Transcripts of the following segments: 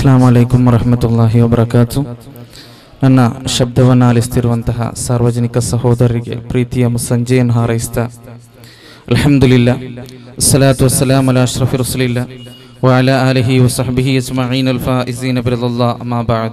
ಅಸ್ಲಾಂ ವಲೈಕುಂ ವರಹಮತುಲ್ಲಾಹಿ ವಬರಕಾತು ನನ್ನ ಶಬ್ದವನ್ನು ಆಲಿಸ್ತಿರುವಂತಹ ಸಾರ್ವಜನಿಕ ಸಹೋದರರಿಗೆ ಪ್ರೀತಿಯ ಮುಸ್ಸಂಜೆಯನ್ನು ಹಾರೈಸ್ತಾ ಅಲ್ಹಮ್ದುಲಿಲ್ಲ ಸಲಾತು ವಸ್ಸಲಾಮ್ ಅಲಾ ಅಶ್ರಫಿ ರಸುಲಿಲ್ಲ وعلى آله وصحبه أجمعين الفائزين برضا الله أما بعد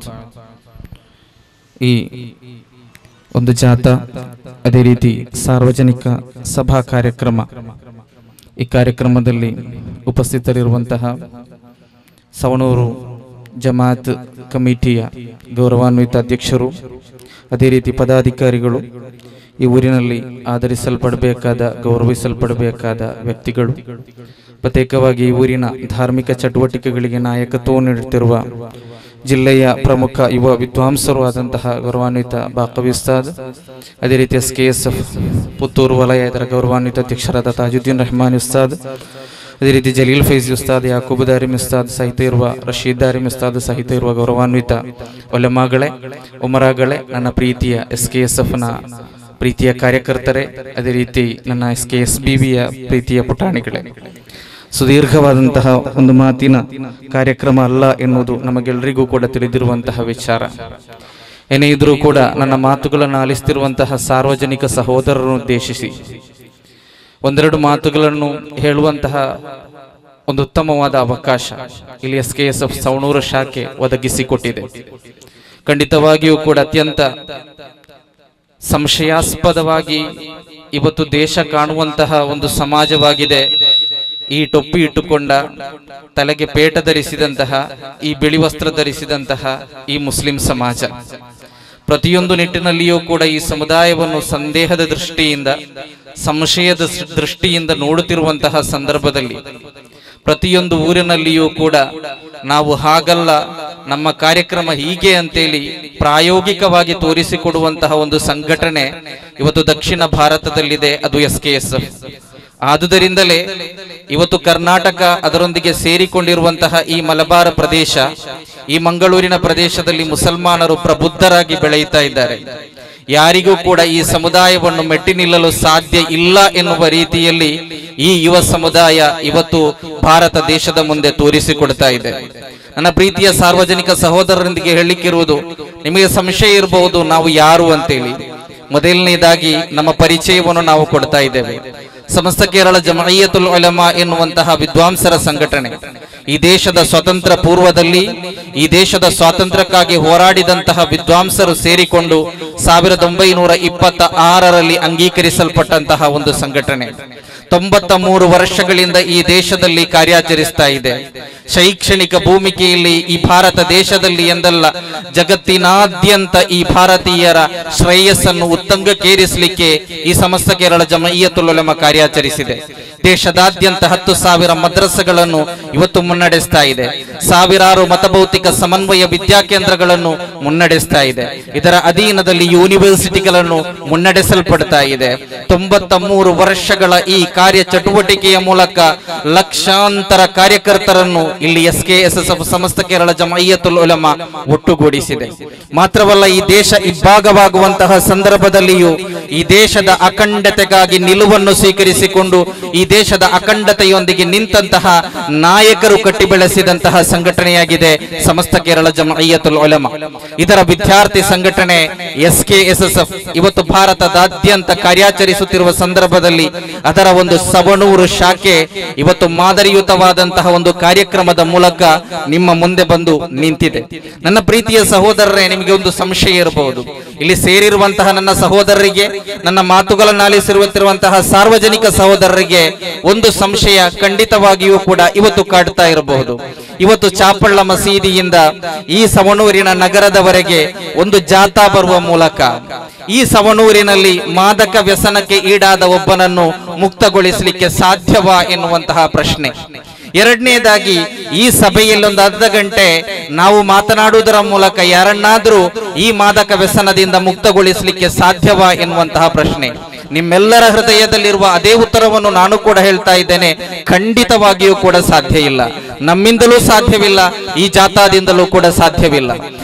ಈ ಒಂದು ಜಾಥಾ ಅದೇ ರೀತಿ ಸಾರ್ವಜನಿಕ ಸಭಾ ಕಾರ್ಯಕ್ರಮ ಈ ಕಾರ್ಯಕ್ರಮದಲ್ಲಿ ಉಪಸ್ಥಿತರಿರುವಂತಹ ಸವಣೂರು ಜಮಾತ್ ಕಮಿಟಿಯ ಗೌರವಾನ್ವಿತ ಅಧ್ಯಕ್ಷರು ಅದೇ ರೀತಿ ಪದಾಧಿಕಾರಿಗಳು ಈ ಊರಿನಲ್ಲಿ ಆಧರಿಸಲ್ಪಡಬೇಕಾದ ಗೌರವಿಸಲ್ಪಡಬೇಕಾದ ವ್ಯಕ್ತಿಗಳು ಪ್ರತ್ಯೇಕವಾಗಿ ಈ ಊರಿನ ಧಾರ್ಮಿಕ ಚಟುವಟಿಕೆಗಳಿಗೆ ನಾಯಕತ್ವ ನೀಡುತ್ತಿರುವ ಜಿಲ್ಲೆಯ ಪ್ರಮುಖ ಯುವ ವಿದ್ವಾಂಸರು ಆದಂತಹ ಗೌರವಾನ್ವಿತ ಬಾಕವಿ ಉಸ್ತಾದ್ ಅದೇ ರೀತಿ S K S F Puttur ವಲಯ ಇದರ ಗೌರವಾನ್ವಿತ ಅಧ್ಯಕ್ಷರಾದ ತಾಜುದ್ದೀನ್ ರೆಹಮಾನ್ ಉಸ್ತಾದ್ ಅದೇ ರೀತಿ ಜಲೀಲ್ ಫೈಜಿ ಉಸ್ತಾದ್ ಯಾಕೂಬ್ ದಾರಿಮ್ ಉಸ್ತಾದ್ ಸಹಿತ ಇರುವ ರಶೀದ್ ದಾರಿಮ್ ಉಸ್ತಾದ್ ಸಹಿತ ಇರುವ ಗೌರವಾನ್ವಿತ ಒಲೆಮಾಗಳೇ ಉಮರಾಗಳೇ ನನ್ನ ಪ್ರೀತಿಯ ಎಸ್ ಕೆ ಎಸ್ ಎಫ್ನ ಪ್ರೀತಿಯ ಕಾರ್ಯಕರ್ತರೇ ಅದೇ ರೀತಿ ನನ್ನ ಎಸ್ ಕೆ ಎಸ್ ಬಿ ಬಿಯ ಪ್ರೀತಿಯ ಪುಟಾಣಿಗಳೇ ಸುದೀರ್ಘವಾದಂತಹ ಒಂದು ಮಾತಿನ ಕಾರ್ಯಕ್ರಮ ಅಲ್ಲ ಎನ್ನುವುದು ನಮಗೆಲ್ಲರಿಗೂ ಕೂಡ ತಿಳಿದಿರುವಂತಹ ವಿಚಾರ ಏನೇ ಇದ್ರೂ ಕೂಡ ನನ್ನ ಮಾತುಗಳನ್ನು ಆಲಿಸ್ತಿರುವಂತಹ ಸಾರ್ವಜನಿಕ ಸಹೋದರರನ್ನು ಉದ್ದೇಶಿಸಿ ಒಂದೆರಡು ಮಾತುಗಳನ್ನು ಹೇಳುವಂತಹ ಒಂದು ಉತ್ತಮವಾದ ಅವಕಾಶ ಇಲ್ಲಿ S K S F Savanur ಶಾಖೆ ಒದಗಿಸಿಕೊಟ್ಟಿದೆ ಖಂಡಿತವಾಗಿಯೂ ಕೂಡ ಅತ್ಯಂತ ಸಂಶಯಾಸ್ಪದವಾಗಿ ಇವತ್ತು ದೇಶ ಕಾಣುವಂತಹ ಒಂದು ಸಮಾಜವಾಗಿದೆ ಈ ಟೊಪ್ಪಿ ಇಟ್ಟುಕೊಂಡ ತಲೆಗೆ ಪೇಟ ಧರಿಸಿದಂತಹ ಈ ಬಿಳಿ ವಸ್ತ್ರ ಧರಿಸಿದಂತಹ ಈ ಮುಸ್ಲಿಂ ಸಮಾಜ ಪ್ರತಿಯೊಂದು ನಿಟ್ಟಿನಲ್ಲಿಯೂ ಕೂಡ ಈ ಸಮುದಾಯವನ್ನು ಸಂದೇಹದ ದೃಷ್ಟಿಯಿಂದ ಸಂಶಯದ ದೃಷ್ಟಿಯಿಂದ ನೋಡುತ್ತಿರುವಂತಹ ಸಂದರ್ಭದಲ್ಲಿ ಪ್ರತಿಯೊಂದು ಊರಿನಲ್ಲಿಯೂ ಕೂಡ ನಾವು ಹಾಗಲ್ಲ ನಮ್ಮ ಕಾರ್ಯಕ್ರಮ ಹೀಗೆ ಅಂತೇಳಿ ಪ್ರಾಯೋಗಿಕವಾಗಿ ತೋರಿಸಿಕೊಡುವಂತಹ ಒಂದು ಸಂಘಟನೆ ಇವತ್ತು ದಕ್ಷಿಣ ಭಾರತದಲ್ಲಿದೆ ಅದು ಎಸ್ ಕೆ ಎಸ್ ಎಫ್ ಆದುದರಿಂದಲೇ ಇವತ್ತು ಕರ್ನಾಟಕ ಅದರೊಂದಿಗೆ ಸೇರಿಕೊಂಡಿರುವಂತಹ ಈ ಮಲಬಾರ ಪ್ರದೇಶ ಈ ಮಂಗಳೂರಿನ ಪ್ರದೇಶದಲ್ಲಿ ಮುಸಲ್ಮಾನರು ಪ್ರಬುದ್ಧರಾಗಿ ಬೆಳೆಯುತ್ತಾ ಇದ್ದಾರೆ ಯಾರಿಗೂ ಕೂಡ ಈ ಸಮುದಾಯವನ್ನು ಮೆಟ್ಟಿ ನಿಲ್ಲಲು ಸಾಧ್ಯ ಇಲ್ಲ ಎನ್ನುವ ರೀತಿಯಲ್ಲಿ ಈ ಯುವ ಸಮುದಾಯ ಇವತ್ತು ಭಾರತ ದೇಶದ ಮುಂದೆ ತೋರಿಸಿಕೊಡ್ತಾ ಇದೆ ನನ್ನ ಪ್ರೀತಿಯ ಸಾರ್ವಜನಿಕ ಸಹೋದರರೊಂದಿಗೆ ಹೇಳಿಕ್ಕಿರುವುದು ನಿಮಗೆ ಸಂಶಯ ಇರಬಹುದು ನಾವು ಯಾರು ಅಂತೇಳಿ ಮೊದಲನೇದಾಗಿ ನಮ್ಮ ಪರಿಚಯವನ್ನು ನಾವು ಕೊಡ್ತಾ ಇದ್ದೇವೆ ಸಮಸ್ತ ಕೇರಳ ಜಮಯತುಲ್ ಉಲಮಾ ಎನ್ನುವಂತಹ ವಿದ್ವಾಂಸರ ಸಂಘಟನೆ ಈ ದೇಶದ ಸ್ವತಂತ್ರ ಪೂರ್ವದಲ್ಲಿ ಈ ದೇಶದ ಸ್ವಾತಂತ್ರ್ಯಕ್ಕಾಗಿ ಹೋರಾಡಿದಂತಹ ವಿದ್ವಾಂಸರು ಸೇರಿಕೊಂಡು ಸಾವಿರದ ಒಂಬೈನೂರ ಇಪ್ಪತ್ತ ಆರರಲ್ಲಿ ಅಂಗೀಕರಿಸಲ್ಪಟ್ಟಂತಹ ಒಂದು ಸಂಘಟನೆ ತೊಂಬತ್ತ ಮೂರು ವರ್ಷಗಳಿಂದ ಈ ದೇಶದಲ್ಲಿ ಕಾರ್ಯಾಚರಿಸ್ತಾ ಇದೆ ಶೈಕ್ಷಣಿಕ ಭೂಮಿಕೆಯಲ್ಲಿ ಈ ಭಾರತ ದೇಶದಲ್ಲಿ ಎಂದಲ್ಲ ಜಗತ್ತಿನಾದ್ಯಂತ ಈ ಭಾರತೀಯರ ಶ್ರೇಯಸ್ಸನ್ನು ಉತ್ತಂಗಕ್ಕೇರಿಸಲಿಕ್ಕೆ ಈ ಸಮಸ್ತ ಕೇರಳ ಜಮಯಿಯತುಲ್ ಉಲಮ ಕಾರ್ಯಾಚರಿಸಿದೆ ದೇಶದಾದ್ಯಂತ ಹತ್ತು ಸಾವಿರ ಮದ್ರಸೆಗಳನ್ನು ಇವತ್ತು ಮುನ್ನಡೆಸ್ತಾ ಇದೆ ಸಾವಿರಾರು ಮತಭೌತಿಕ ಸಮನ್ವಯ ವಿದ್ಯಾಕೇಂದ್ರಗಳನ್ನು ಮುನ್ನಡೆಸ್ತಾ ಇದೆ ಇದರ ಅಧೀನದಲ್ಲಿ ಯೂನಿವರ್ಸಿಟಿಗಳನ್ನು ಮುನ್ನಡೆಸಲ್ಪಡ್ತಾ ಇದೆ ತೊಂಬತ್ತ ಮೂರು ವರ್ಷಗಳ ಈ ಕಾರ್ಯ ಚಟುವಟಿಕೆಯ ಮೂಲಕ ಲಕ್ಷಾಂತರ ಕಾರ್ಯಕರ್ತರನ್ನು ಇಲ್ಲಿ S K S S F Samastha Kerala ಜಮಯತುಲ್ ಉಲಮ ಒಟ್ಟುಗೂಡಿಸಿದೆ ಮಾತ್ರವಲ್ಲ ಈ ದೇಶ ಇಬ್ಬಾಗವಾಗುವಂತಹ ಸಂದರ್ಭದಲ್ಲಿಯೂ ಈ ದೇಶದ ಅಖಂಡತೆಗಾಗಿ ನಿಲುವನ್ನು ಸ್ವೀಕರಿಸಿಕೊಂಡು ಈ ದೇಶದ ಅಖಂಡತೆಯೊಂದಿಗೆ ನಿಂತಹ ನಾಯಕರು ಕಟ್ಟಿ ಬೆಳೆಸಿದಂತಹ ಸಂಘಟನೆಯಾಗಿದೆ ಸಮಸ್ತ ಕೇರಳ ಜಮಯತುಲ್ ಉಲಮ ಇದರ ವಿದ್ಯಾರ್ಥಿ ಸಂಘಟನೆ S K S S F ಇವತ್ತು ಭಾರತದಾದ್ಯಂತ ಕಾರ್ಯಾಚರಿಸುತ್ತಿರುವ ಸಂದರ್ಭದಲ್ಲಿ ಅದರ ಒಂದು ಸವಣೂರು ಶಾಖೆ ಇವತ್ತು ಮಾದರಿಯುತವಾದಂತಹ ಒಂದು ಕಾರ್ಯಕ್ರಮದ ಮೂಲಕ ನಿಮ್ಮ ಮುಂದೆ ಬಂದು ನಿಂತಿದೆ ನನ್ನ ಪ್ರೀತಿಯ ಸಹೋದರರೇ ನಿಮಗೆ ಒಂದು ಸಂಶಯ ಇರಬಹುದು ಇಲ್ಲಿ ಸೇರಿರುವಂತಹ ನನ್ನ ಸಹೋದರರಿಗೆ ನನ್ನ ಮಾತುಗಳನ್ನು ಆಲಿಸಿರುತ್ತಿರುವಂತಹ ಸಾರ್ವಜನಿಕ ಸಹೋದರರಿಗೆ ಒಂದು ಸಂಶಯ ಖಂಡಿತವಾಗಿಯೂ ಕೂಡ ಇವತ್ತು ಕಾಡ್ತಾ ಇರಬಹುದು ಇವತ್ತು ಚಾಪಳ್ಳ ಮಸೀದಿಯಿಂದ ಈ ಸವಣೂರಿನ ನಗರದವರೆಗೆ ಒಂದು ಜಾಥಾ ಬರುವ ಮೂಲಕ ಈ ಸವಣೂರಿನಲ್ಲಿ ಮಾದಕ ವ್ಯಸನಕ್ಕೆ ಈಡಾದ ಒಬ್ಬನನ್ನು ಮುಕ್ತಗೊಳಿಸಲಿಕ್ಕೆ ಸಾಧ್ಯವಾ ಎನ್ನುವಂತಹ ಪ್ರಶ್ನೆ ಎರಡನೇದಾಗಿ ಈ ಸಭೆಯಲ್ಲಿ ಒಂದು ಅರ್ಧ ಗಂಟೆ ನಾವು ಮಾತನಾಡುವುದರ ಮೂಲಕ ಯಾರನ್ನಾದರೂ ಈ ಮಾದಕ ವ್ಯಸನದಿಂದ ಮುಕ್ತಗೊಳಿಸಲಿಕ್ಕೆ ಸಾಧ್ಯವಾ ಎನ್ನುವಂತಹ ಪ್ರಶ್ನೆ ನಿಮ್ಮೆಲ್ಲರ ಹೃದಯದಲ್ಲಿರುವ ಅದೇ ಉತ್ತರವನ್ನು ನಾನು ಕೂಡ ಹೇಳ್ತಾ ಇದ್ದೇನೆ ಖಂಡಿತವಾಗಿಯೂ ಕೂಡ ಸಾಧ್ಯ ಇಲ್ಲ ನಮ್ಮಿಂದಲೂ ಸಾಧ್ಯವಿಲ್ಲ ಈ ಜಾಥಾದಿಂದಲೂ ಕೂಡ ಸಾಧ್ಯವಿಲ್ಲ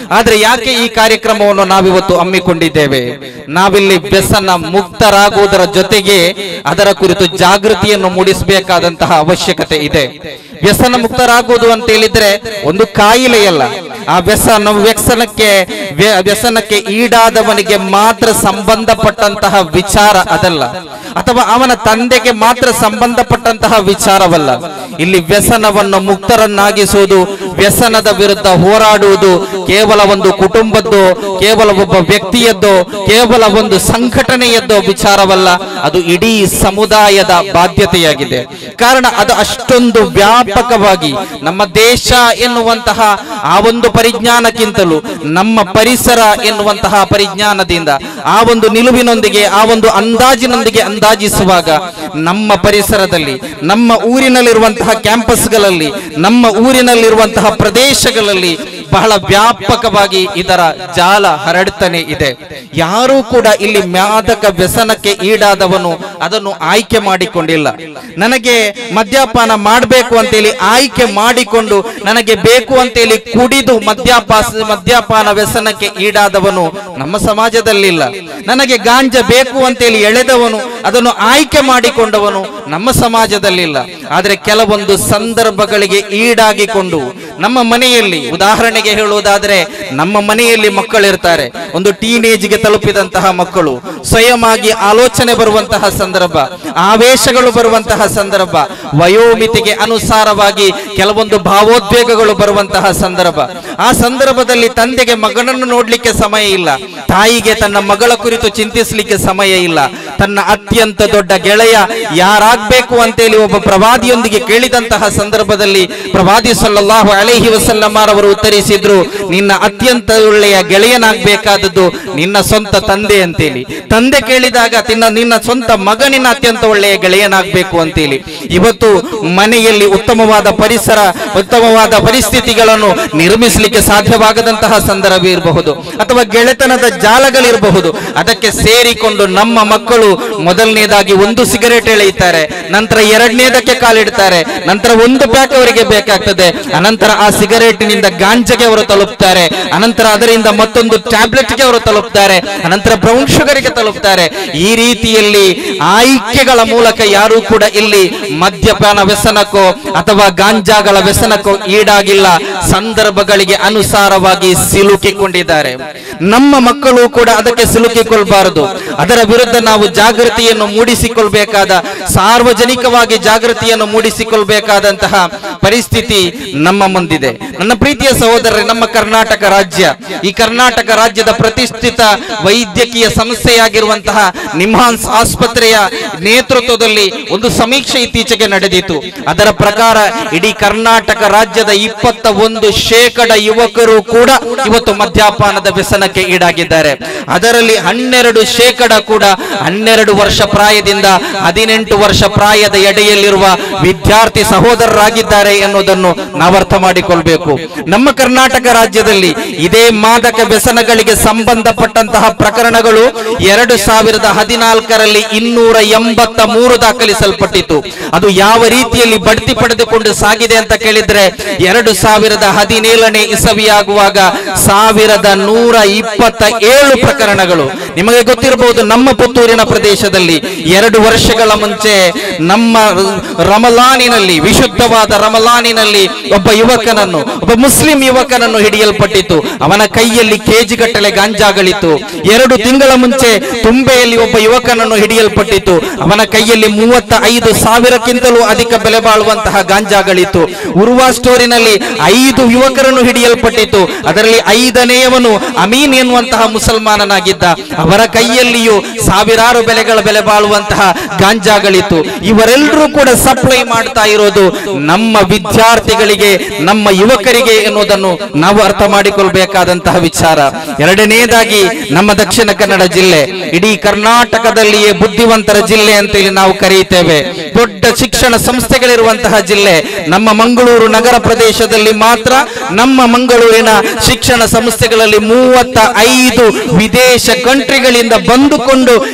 ಆದ್ರೆ ಯಾಕೆ ಈ ಕಾರ್ಯಕ್ರಮವನ್ನು ನಾವಿವತ್ತು ಹಮ್ಮಿಕೊಂಡಿದ್ದೇವೆ ನಾವಿಲ್ಲಿ ವ್ಯಸನ ಮುಕ್ತರಾಗುವುದರ ಜೊತೆಗೆ ಅದರ ಕುರಿತು ಜಾಗೃತಿಯನ್ನು ಮೂಡಿಸಬೇಕಾದಂತಹ ಅವಶ್ಯಕತೆ ಇದೆ ವ್ಯಸನ ಮುಕ್ತರಾಗುವುದು ಅಂತ ಹೇಳಿದ್ರೆ ಒಂದು ಕಾಯಿಲೆಯಲ್ಲ ಆ ವ್ಯಸನ ವ್ಯಸನಕ್ಕೆ ವ್ಯ- ವ್ಯಸನಕ್ಕೆ ಈಡಾದವನಿಗೆ ಮಾತ್ರ ಸಂಬಂಧಪಟ್ಟಂತಹ ವಿಚಾರ ಅದಲ್ಲ ಅಥವಾ ಅವನ ತಂದೆಗೆ ಮಾತ್ರ ಸಂಬಂಧಪಟ್ಟಂತಹ ವಿಚಾರವಲ್ಲ ಇಲ್ಲಿ ವ್ಯಸನವನ್ನು ಮುಕ್ತರನ್ನಾಗಿಸುವುದು ವ್ಯಸನದ ವಿರುದ್ಧ ಹೋರಾಡುವುದು ಕೇವಲ ಒಂದು ಕುಟುಂಬದ್ದು ಕೇವಲ ಒಬ್ಬ ವ್ಯಕ್ತಿಯದ್ದು ಕೇವಲ ಒಂದು ಸಂಘಟನೆಯದ್ದು ವಿಚಾರವಲ್ಲ ಅದು ಇಡೀ ಸಮುದಾಯದ ಬಾಧ್ಯತೆಯಾಗಿದೆ ಕಾರಣ ಅದು ಅಷ್ಟೊಂದು ವ್ಯಾಪಕವಾಗಿ ನಮ್ಮ ದೇಶ ಎನ್ನುವಂತಹ ಆ ಒಂದು ಪರಿಜ್ಞಾನಕ್ಕಿಂತಲೂ ನಮ್ಮ ಪರಿಸರ ಎನ್ನುವಂತಹ ಪರಿಜ್ಞಾನದಿಂದ ಆ ಒಂದು ನಿಲುವಿನೊಂದಿಗೆ ಆ ಒಂದು ಅಂದಾಜಿನೊಂದಿಗೆ ಅಂದಾಜಿಸುವಾಗ ನಮ್ಮ ಪರಿಸರದಲ್ಲಿ ನಮ್ಮ ಊರಿನಲ್ಲಿರುವಂತಹ ಕ್ಯಾಂಪಸ್ಗಳಲ್ಲಿ ನಮ್ಮ ಊರಿನಲ್ಲಿರುವಂತಹ ಪ್ರದೇಶಗಳಲ್ಲಿ ಬಹಳ ವ್ಯಾಪಕವಾಗಿ ಇದರ ಜಾಲ ಹರಡುತ್ತಾನೆ ಇದೆ ಯಾರೂ ಕೂಡ ಇಲ್ಲಿ ಮಾದಕ ವ್ಯಸನಕ್ಕೆ ಈಡಾದವನು ಅದನ್ನು ಆಯ್ಕೆ ಮಾಡಿಕೊಂಡಿಲ್ಲ ನನಗೆ ಮದ್ಯಪಾನ ಮಾಡಬೇಕು ಅಂತೇಳಿ ಆಯ್ಕೆ ಮಾಡಿಕೊಂಡು ನನಗೆ ಬೇಕು ಅಂತೇಳಿ ಕುಡಿದು ಮದ್ಯಪಾಸ ಮದ್ಯಪಾನ ವ್ಯಸನಕ್ಕೆ ಈಡಾದವನು ನಮ್ಮ ಸಮಾಜದಲ್ಲಿಲ್ಲ ನನಗೆ ಗಾಂಜ ಬೇಕು ಅಂತೇಳಿ ಎಳೆದವನು ಅದನ್ನು ಆಯ್ಕೆ ಮಾಡಿಕೊಂಡವನು ನಮ್ಮ ಸಮಾಜದಲ್ಲಿಲ್ಲ ಆದರೆ ಕೆಲವೊಂದು ಸಂದರ್ಭಗಳಿಗೆ ಈಡಾಗಿಕೊಂಡು ನಮ್ಮ ಮನೆಯಲ್ಲಿ ಉದಾಹರಣೆಗೆ ಹೇಳುವುದಾದರೆ ನಮ್ಮ ಮನೆಯಲ್ಲಿ ಮಕ್ಕಳಿರ್ತಾರೆ ಒಂದು ಟೀನೇಜ್ಗೆ ತಲುಪಿದಂತಹ ಮಕ್ಕಳು ಸ್ವಯಂ ಆಗಿ ಆಲೋಚನೆ ಬರುವಂತಹ ಸಂದರ್ಭ ಆವೇಶಗಳು ಬರುವಂತಹ ಸಂದರ್ಭ ವಯೋಮಿತಿಗೆ ಅನುಸಾರವಾಗಿ ಕೆಲವೊಂದು ಭಾವೋದ್ವೇಗಗಳು ಬರುವಂತಹ ಸಂದರ್ಭ ಆ ಸಂದರ್ಭದಲ್ಲಿ ತಂದೆಗೆ ಮಗನನ್ನು ನೋಡ್ಲಿಕ್ಕೆ ಸಮಯ ಇಲ್ಲ ತಾಯಿಗೆ ತನ್ನ ಮಗಳ ಕುರಿತು ಚಿಂತಿಸಲಿಕ್ಕೆ ಸಮಯ ಇಲ್ಲ ತನ್ನ ಅತ್ಯಂತ ದೊಡ್ಡ ಗೆಳೆಯ ಯಾರಾಗ್ಬೇಕು ಅಂತೇಳಿ ಒಬ್ಬ ಪ್ರವಾದಿಯೊಂದಿಗೆ ಕೇಳಿದಂತಹ ಸಂದರ್ಭದಲ್ಲಿ ಪ್ರವಾದಿ ಸಲ್ಲಲ್ಲಾಹು ಅಲೈಹಿ ವಸಲ್ಲಮಾರವರು ಉತ್ತರಿಸಿದ್ರು ನಿನ್ನ ಅತ್ಯಂತ ಒಳ್ಳೆಯ ಗೆಳೆಯನಾಗಬೇಕಾದದ್ದು ನಿನ್ನ ಸ್ವಂತ ತಂದೆ ಅಂತೇಳಿ ತಂದೆ ಕೇಳಿದಾಗ ತಿನ್ನ ನಿನ್ನ ಸ್ವಂತ ಮಗ ನಿನ್ನ ಅತ್ಯಂತ ಒಳ್ಳೆಯ ಗೆಳೆಯನಾಗಬೇಕು ಅಂತೇಳಿ ಇವತ್ತು ಮನೆಯಲ್ಲಿ ಉತ್ತಮವಾದ ಪರಿಸರ ಉತ್ತಮವಾದ ಪರಿಸ್ಥಿತಿಗಳನ್ನು ನಿರ್ಮಿಸಲಿಕ್ಕೆ ಸಾಧ್ಯವಾಗದಂತಹ ಸಂದರ್ಭ ಇರಬಹುದು ಅಥವಾ ಗೆಳೆತನದ ಜಾಲಗಳಿರಬಹುದು ಅದಕ್ಕೆ ಸೇರಿಕೊಂಡು ನಮ್ಮ ಮಕ್ಕಳು ಮೊದಲನೇದಾಗಿ ಒಂದು ಸಿಗರೇಟ್ ಎಳೆಯುತ್ತಾರೆ ನಂತರ ಎರಡನೇದಕ್ಕೆ ಕಾಲಿಡ್ತಾರೆ ನಂತರ ಒಂದು ಪ್ಯಾಕ್ ಅವರಿಗೆ ಬೇಕಾಗ್ತದೆ ಅನಂತರ ಆ ಸಿಗರೇಟಿನಿಂದ ಗಾಂಜಗೆ ಅವರು ತಲುಪ್ತಾರೆ ಅನಂತರ ಅದರಿಂದ ಮತ್ತೊಂದು ಟ್ಯಾಬ್ಲೆಟ್ಗೆ ಅವರು ತಲುಪ್ತಾರೆ ಅನಂತರ ಬ್ರೌನ್ ಶುಗರ್ಗೆ ತಲುಪ್ತಾರೆ ಈ ರೀತಿಯಲ್ಲಿ ಆಯ್ಕೆಗಳ ಮೂಲಕ ಯಾರೂ ಕೂಡ ಇಲ್ಲಿ ಮದ್ಯಪಾನ ವ್ಯಸನಕ್ಕೋ ಅಥವಾ ಗಾಂಜಾಗಳ ವ್ಯಸನಕ್ಕೋ ಈಡಾಗಿಲ್ಲ ಸಂದರ್ಭಗಳಿಗೆ ಅನುಸಾರವಾಗಿ ಸಿಲುಕಿಕೊಂಡಿದ್ದಾರೆ ನಮ್ಮ ಮಕ್ಕಳು ಕೂಡ ಅದಕ್ಕೆ ಸಿಲುಕಿಕೊಳ್ಬಾರದು ಅದರ ವಿರುದ್ಧ ನಾವು ಜಾಗೃತಿಯನ್ನು ಮೂಡಿಸಿಕೊಳ್ಬೇಕಾದ ಸಾರ್ವಜನಿಕವಾಗಿ ಜಾಗೃತಿಯನ್ನು ಮೂಡಿಸಿಕೊಳ್ಬೇಕಾದಂತಹ ಪರಿಸ್ಥಿತಿ ನಮ್ಮ ಮುಂದಿದೆ ನನ್ನ ಪ್ರೀತಿಯ ಸಹೋದರರೇ ನಮ್ಮ ಕರ್ನಾಟಕ ರಾಜ್ಯ ಈ ಕರ್ನಾಟಕ ರಾಜ್ಯದ ಪ್ರತಿಷ್ಠಿತ ವೈದ್ಯಕೀಯ ಸಂಸ್ಥೆಯಾಗಿರುವಂತಹ ನಿಮ್ಹಾನ್ಸ್ ಆಸ್ಪತ್ರೆಯ ನೇತೃತ್ವದಲ್ಲಿ ಒಂದು ಸಮೀಕ್ಷೆ ಇತ್ತೀಚೆಗೆ ನಡೆದಿತ್ತು ಅದರ ಪ್ರಕಾರ ಇಡೀ ಕರ್ನಾಟಕ ರಾಜ್ಯದ ಇಪ್ಪತ್ತ ಒಂದು ಶೇಕಡ ಯುವಕರು ಕೂಡ ಇವತ್ತು ಮದ್ಯಪಾನದ ವ್ಯಸನಕ್ಕೆ ಈಡಾಗಿದ್ದಾರೆ ಅದರಲ್ಲಿ ಹನ್ನೆರಡು ಶೇಕಡ ಕೂಡ ಹನ್ನೆರಡು ವರ್ಷ ಪ್ರಾಯದಿಂದ ಹದಿನೆಂಟು ವರ್ಷ ಪ್ರಾಯದ ಎಡೆಯಲ್ಲಿರುವ ವಿದ್ಯಾರ್ಥಿ ಸಹೋದರರಾಗಿದ್ದಾರೆ ಎನ್ನುವುದನ್ನು ನಾವು ಅರ್ಥ ಮಾಡಿಕೊಳ್ಬೇಕು ನಮ್ಮ ಕರ್ನಾಟಕ ರಾಜ್ಯದಲ್ಲಿ ಇದೇ ಮಾದಕ ವ್ಯಸನಗಳಿಗೆ ಸಂಬಂಧಪಟ್ಟಂತಹ ಪ್ರಕರಣಗಳು ಎರಡು ಸಾವಿರದ ಹದಿನಾಲ್ಕರಲ್ಲಿ ಇನ್ನೂರ ಎಂಬತ್ತ ಮೂರು ದಾಖಲಿಸಲ್ಪಟ್ಟಿತು ಅದು ಯಾವ ರೀತಿಯಲ್ಲಿ ಬಡ್ತಿ ಪಡೆದುಕೊಂಡು ಸಾಗಿದೆ ಅಂತ ಕೇಳಿದ್ರೆ ಎರಡು ಸಾವಿರದ ಹದಿನೇಳನೇ ಇಸವಿಯಾಗುವಾಗ ಸಾವಿರದ ನೂರ ಇಪ್ಪತ್ತ ಏಳು ಪ್ರಕರಣಗಳು ನಿಮಗೆ ಗೊತ್ತಿರಬಹುದು ನಮ್ಮ ಪುತ್ತೂರಿನ ಪ್ರದೇಶದಲ್ಲಿ ಎರಡು ವರ್ಷಗಳ ಮುಂಚೆ ನಮ್ಮ ರಮಲಾನಿನಲ್ಲಿ ವಿಶುದ್ಧವಾದ ರಮಲಾನಿನಲ್ಲಿ ಒಬ್ಬ ಯುವಕನನ್ನು ಒಬ್ಬ ಮುಸ್ಲಿಂ ಯುವಕನನ್ನು ಹಿಡಿಯಲ್ಪಟ್ಟಿತು ಅವನ ಕೈಯಲ್ಲಿ ಕೆಜಿ ಗಟ್ಟಲೆ ಗಾಂಜಾಗಳಿತ್ತು ಎರಡು ತಿಂಗಳ ಮುಂಚೆ ತುಂಬೆಯಲ್ಲಿ ಒಬ್ಬ ಯುವಕನನ್ನು ಹಿಡಿಯಲ್ಪಟ್ಟಿತು ಅವನ ಕೈಯಲ್ಲಿ ಮೂವತ್ತ ಐದು ಸಾವಿರಕ್ಕಿಂತಲೂ ಅಧಿಕ ಬೆಲೆ ಬಾಳುವಂತಹ ಗಾಂಜಾಗಳಿತ್ತು ಉರುವ ಸ್ಟೋರಿನಲ್ಲಿ ಐದು ಯುವಕರನ್ನು ಹಿಡಿಯಲ್ಪಟ್ಟಿತು ಅದರಲ್ಲಿ ಐದನೆಯವನು ಅಮೀನ್ ಎನ್ನುವಂತಹ ಮುಸಲ್ಮಾನನಾಗಿದ್ದ ಅವರ ಕೈಯಲ್ಲಿಯೂ ಸಾವಿರಾರು ಬೆಲೆಗಳ ಬೆಲೆ ಬಾಳುವಂತಹ ಗಾಂಜಾಗಳಿತ್ತು ಇವರೆಲ್ಲರೂ ಕೂಡ ಸಪ್ಲೈ ಮಾಡ್ತಾ ಇರೋದು ನಮ್ಮ ವಿದ್ಯಾರ್ಥಿಗಳಿಗೆ ನಮ್ಮ ಯುವಕರಿಗೆ ಎನ್ನುವುದನ್ನು ನಾವು ಅರ್ಥ ಮಾಡಿಕೊಳ್ಬೇಕಾದಂತಹ ವಿಚಾರ ಎರಡನೇದಾಗಿ ನಮ್ಮ ದಕ್ಷಿಣ ಕನ್ನಡ ಜಿಲ್ಲೆ ಇಡೀ ಕರ್ನಾಟಕದಲ್ಲಿಯೇ ಬುದ್ಧಿವಂತರ ಜಿಲ್ಲೆ ಅಂತೇಳಿ ನಾವು ಕರೆಯುತ್ತೇವೆ ದೊಡ್ಡ ಶಿಕ್ಷಣ ಸಂಸ್ಥೆಗಳಿರುವಂತಹ ಜಿಲ್ಲೆ ನಮ್ಮ ಮಂಗಳೂರು ನಗರ ಪ್ರದೇಶದಲ್ಲಿ ಮಾತ್ರ ನಮ್ಮ ಮಂಗಳೂರಿನ ಶಿಕ್ಷಣ ಸಂಸ್ಥೆಗಳಲ್ಲಿ ಮೂವತ್ತ ಐದು ವಿದೇಶ ಕಂಟ್ರಿಗಳಿಂದ ಬಂದುಕೊಂಡು ಇಲ್ಲಿ